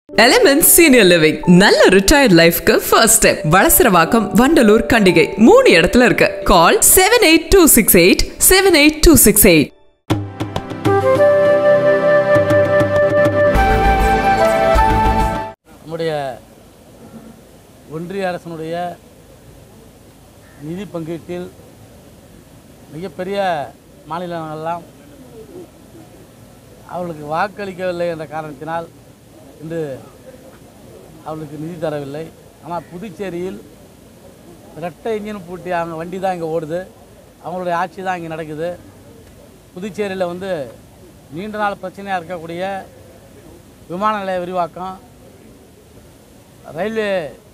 element senior living நல்ல retired லைஃப்க்கு first step Valasaravakkam Vandalur Kandigai மூணு இடத்துல இருக்கு call seven eight two six eight seven eight two six eight நம்முடைய ஒன்றிய அரசினுடைய நிதி பங்கீட்டில் மிகப்பெரிய மாநிலங்களெல்லாம் அவர்களுக்கு வாக்களிக்கவில்லை என்ற காரணத்தினால் இன்று அவர்களுக்கு நிதி தரவில்லை ஆனால் புதுச்சேரியில் ரெட்டை இன்ஜின் பூட்டி அவங்க வண்டி தான் இங்கே ஓடுது அவங்களுடைய ஆட்சி தான் இங்கே நடக்குது புதுச்சேரியில் வந்து நீண்ட நாள் பிரச்சனையாக இருக்கக்கூடிய விமான நிலைய விரிவாக்கம் ரயில்வே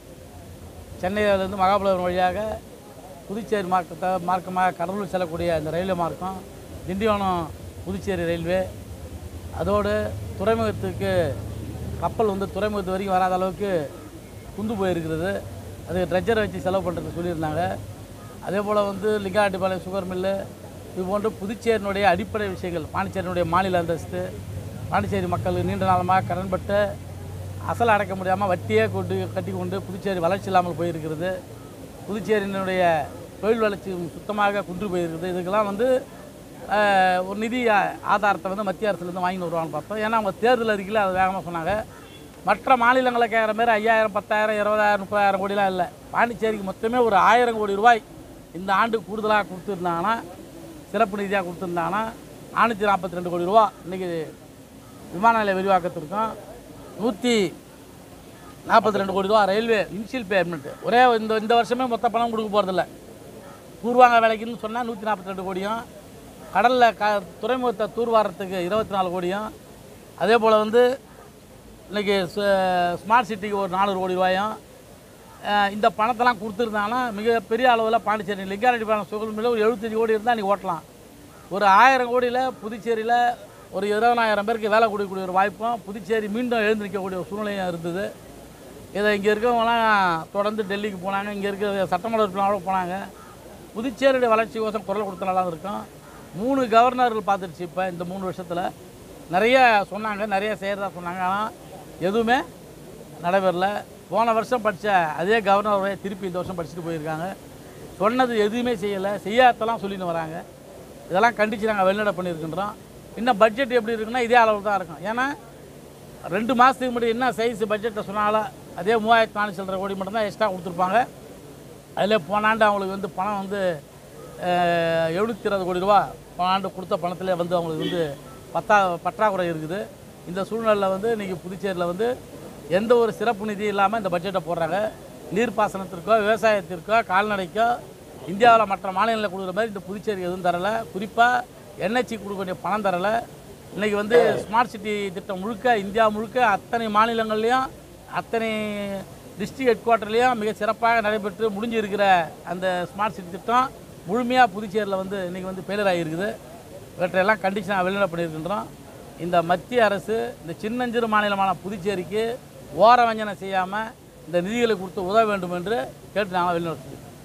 சென்னையிலேருந்து மகாபலிபுரம் வழியாக புதுச்சேரி மார்க்கத்தை மார்க்கமாக கடலூர் செல்லக்கூடிய அந்த ரயில்வே மார்க்கம் திண்டிவனம் புதுச்சேரி ரயில்வே அதோடு துறைமுகத்துக்கு கப்பல் வந்து துறைமுகத்து வரைக்கும் வராத அளவுக்கு குந்து போயிருக்கிறது அதுக்கு ட்ரெஜர் வச்சு செலவு பண்ணுறது சொல்லியிருந்தாங்க அதே போல் வந்து லிங்காட்டிப்பாளையம் சுகர் மில்லு இது போன்று புதுச்சேரியினுடைய அடிப்படை விஷயங்கள் பாண்டிச்சேரியினுடைய மாநில அந்தஸ்து பாண்டிச்சேரி மக்கள் நீண்ட காலமாக கடன்பட்டு அசல் அடைக்க முடியாமல் வட்டியே கொண்டு கட்டி கொண்டு புதுச்சேரி வளர்ச்சி இல்லாமல் போயிருக்கிறது புதுச்சேரியினுடைய தொழில் வளர்ச்சி சுத்தமாக குன்று போயிருக்குது இதுக்கெல்லாம் வந்து ஆஹ், ஒரு நிதி ஆ- ஆதாரத்தை வந்து மத்திய அரசுலேருந்து வாங்கிட்டு வருவாங்கன்னு பார்த்தோம் ஏன்னா அவங்க தேர்தல் அறிக்கையில் அது வேகமாக சொன்னாங்க மற்ற மாநிலங்களை கேட்குற மாதிரி ஐயாயிரம் பத்தாயிரம் இருபதாயிரம் முப்பதாயிரம் கோடிலாம் இல்லை பாண்டிச்சேரிக்கு மொத்தமே ஒரு ஆயிரம் கோடி ரூபாய் இந்த ஆண்டு கூடுதலாக கொடுத்துருந்தாங்கன்னா சிறப்பு நிதியாக கொடுத்துருந்தாங்கன்னா நானூற்றி நாற்பத்தி ரெண்டு கோடி ரூபா இன்றைக்கி விமான நிலைய விரிவாக்கத்திற்கும் நூற்றி நாற்பத்தி ரெண்டு கோடி ரூபா ரயில்வே இனிஷியல் பேமெண்ட் ஒரே இந்த இந்த வருஷமே மொத்த பணம் கொடுக்க போகிறதில்ல பூர்வாங்க வேலைக்குன்னு சொன்னால் நூற்றி நாற்பத்தி ரெண்டு கோடியும் கடலில் க துறைமுகத்தை தூர்வாரத்துக்கு இருபத்தி நாலு கோடியும் அதே போல் வந்து இன்றைக்கி ஸ்மார்ட் சிட்டிக்கு ஒரு நானூறு கோடி ரூபாயும் அஹ் இந்த பணத்தெல்லாம் கொடுத்துருந்தாங்கன்னா மிகப்பெரிய அளவில் பாண்டிச்சேரி லிங்காரெட்டிப்பாளையம் சுகல் மில்ல ஒரு எழுபத்தஞ்சு கோடி இருந்தால் நீ ஓட்டலாம் ஒரு ஆயிரம் கோடியில் புதுச்சேரியில் ஒரு இருபதாயிரம் பேருக்கு வேலை கொடுக்கக்கூடிய ஒரு வாய்ப்பும் புதுச்சேரி மீண்டும் எழுந்து நிற்கக்கூடிய ஒரு சூழ்நிலையும் இருந்தது இதை இங்கே இருக்கவங்கலாம் தொடர்ந்து டெல்லிக்கு போனாங்க இங்கே இருக்க சட்டமன்ற உறுப்பினரோட போனாங்க புதுச்சேரியுடைய வளர்ச்சிக்கோசம் குரல் கொடுத்த நல்லா இருக்கும் மூணு கவர்னர்கள் பார்த்துருச்சு இப்போ இந்த மூணு வருஷத்தில் நிறைய சொன்னாங்க நிறைய செய்கிறதா சொன்னாங்க ஆனால் எதுவுமே நடைபெறல போன வருஷம் படித்த அதே கவர்னரை திருப்பி இந்த வருஷம் படிச்சுட்டு போயிருக்காங்க சொன்னது எதுவுமே செய்யலை செய்யாதெல்லாம் சொல்லின்னு வராங்க இதெல்லாம் கண்டித்து நாங்கள் வெளிநடை பண்ணியிருக்கின்றோம் இன்னும் பட்ஜெட் எப்படி இருக்குன்னா இதே அளவு தான் இருக்கும் ஏன்னா ரெண்டு மாதத்துக்கு முன்னாடி என்ன சைஸ் பட்ஜெட்டை சொன்னாலும் அதே மூவாயிரத்தி நானூற்றி சில்லரை கோடி மட்டும்தான் எக்ஸ்ட்ரா கொடுத்துருப்பாங்க அதில் போன ஆண்டு அவங்களுக்கு வந்து பணம் வந்து எழுநூற்றி இருபது கோடி ரூபா போன ஆண்டு கொடுத்த பணத்தில் வந்து அவங்களுக்கு வந்து பத்தா பற்றாக்குறை இருக்குது இந்த சூழ்நிலையில் வந்து இன்றைக்கி புதுச்சேரியில் வந்து எந்த ஒரு சிறப்பு நிதி இல்லாமல் இந்த பட்ஜெட்டை போடுறாங்க நீர்ப்பாசனத்திற்கோ விவசாயத்திற்கோ கால்நடைக்கோ இந்தியாவில் மற்ற மாநிலங்களில் கொடுக்குற மாதிரி இந்த புதுச்சேரி எதுவும் தரலை குறிப்பாக என்ஹெச்சி கொடுக்க வேண்டிய பணம் தரலை இன்றைக்கி வந்து ஸ்மார்ட் சிட்டி திட்டம் முழுக்க இந்தியா முழுக்க அத்தனை மாநிலங்கள்லேயும் அத்தனை டிஸ்ட்ரிக்ட் ஹெட் குவார்ட்டர்லேயும் மிக சிறப்பாக நடைபெற்று முடிஞ்சு இருக்கிற அந்த ஸ்மார்ட் சிட்டி திட்டம் முழுமையாக புதுச்சேரியில் வந்து இன்றைக்கி வந்து ஃபெயிலியர் ஆகியிருக்குது இவற்றையெல்லாம் கண்டித்து நான் வெளியிட பண்ணியிருக்கின்றோம் இந்த மத்திய அரசு இந்த சின்னஞ்சிறு மாநிலமான புதுச்சேரிக்கு ஓர வஞ்சனை செய்யாமல் இந்த நிதிகளை கொடுத்து உதவ வேண்டும் என்று கேட்டு நாங்கள் வெளியிட